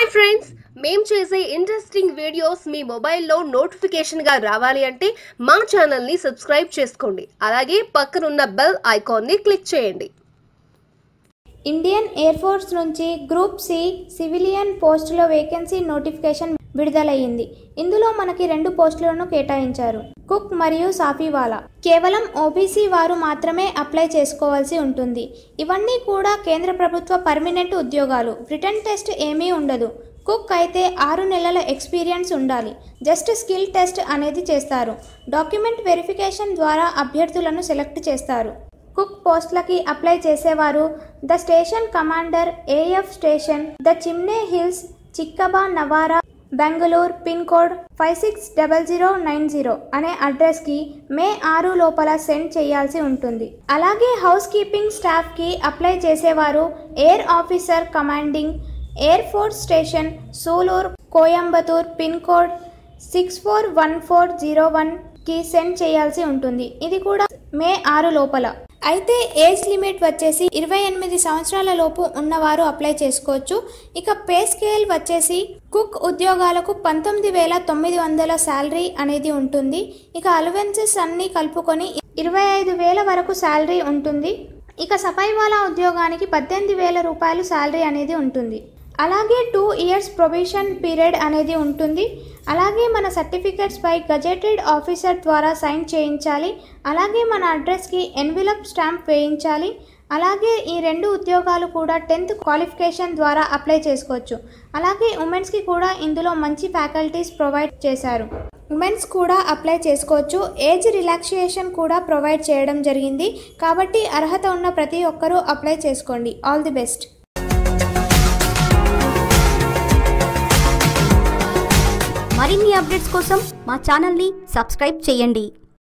friends మేము చేసే interesting videos మీ మొబైల్లో నోటిఫికేషన్గా రావాలి అంటే మా ఛానల్ని సబ్స్క్రైబ్ చేసుకోండి అలాగే పక్కనున్న బెల్ ఐకాన్ని క్లిక్ చేయండి ఇండియన్ ఎయిర్ ఫోర్స్ నుంచి గ్రూప్ సి సివిలియన్ పోస్టుల వేకెన్సీ నోటిఫికేషన్ విడుదలయ్యింది ఇందులో మనకి రెండు పోస్టులను కేటాయించారు కుక్ మరియు సాఫీవాలా కేవలం ఓబీసీ వారు మాత్రమే అప్లై చేసుకోవాల్సి ఉంటుంది ఇవన్నీ కూడా కేంద్ర ప్రభుత్వ పర్మనెంట్ ఉద్యోగాలు రిటర్న్ టెస్ట్ ఏమీ ఉండదు కుక్ అయితే ఆరు నెలల ఎక్స్పీరియన్స్ ఉండాలి జస్ట్ స్కిల్ టెస్ట్ అనేది చేస్తారు డాక్యుమెంట్ వెరిఫికేషన్ ద్వారా అభ్యర్థులను సెలెక్ట్ చేస్తారు కుక్ పోస్ట్లకి అప్లై చేసేవారు the station commander AF station the chimney hills Chikkabanavara Bengaluru pin code five six double zero nine zero అనే అడ్రస్కి మే ఆరు లోపల సెండ్ చేయాల్సి ఉంటుంది అలాగే హౌస్ కీపింగ్ స్టాఫ్కి అప్లై చేసేవారు air officer commanding air force station Sulur Coimbatore pin code six four one four zero వన్కి సెండ్ చేయాల్సి ఉంటుంది ఇది కూడా మే ఆరు లోపల అయితే ఏజ్ లిమిట్ వచ్చేసి ఇరవై ఎనిమిది సంవత్సరాల లోపు ఉన్నవారు అప్లై చేసుకోవచ్చు ఇక పే స్కేల్ వచ్చేసి కుక్ ఉద్యోగాలకు పంతొమ్మిది వేల తొమ్మిది వందల శాలరీ అనేది ఉంటుంది ఇక అలవెన్సెస్ అన్నీ కలుపుకొని ఇరవై ఐదు వేల వరకు శాలరీ ఉంటుంది ఇక సఫైవాలా ఉద్యోగానికి పద్దెనిమిది వేల రూపాయలు శాలరీ అనేది ఉంటుంది అలాగే టూ ఇయర్స్ ప్రొబేషన్ పీరియడ్ అనేది ఉంటుంది అలాగే మన సర్టిఫికెట్స్ పై గజెటెడ్ ఆఫీసర్ ద్వారా సైన్ చేయించాలి అలాగే మన అడ్రస్కి ఎన్విలప్ స్టాంప్ వేయించాలి అలాగే ఈ రెండు ఉద్యోగాలు కూడా టెన్త్ క్వాలిఫికేషన్ ద్వారా అప్లై చేసుకోవచ్చు అలాగే ఉమెన్స్కి కూడా ఇందులో మంచి ఫ్యాకల్టీస్ ప్రొవైడ్ చేశారు ఉమెన్స్ కూడా అప్లై చేసుకోవచ్చు ఏజ్ రిలాక్సేషన్ కూడా ప్రొవైడ్ చేయడం జరిగింది కాబట్టి అర్హత ఉన్న ప్రతి ఒక్కరూ అప్లై చేసుకోండి ఆల్ ది బెస్ట్ మరిన్ని అప్డేట్స్ కోసం మా ఛానల్ని సబ్స్క్రైబ్ చేయండి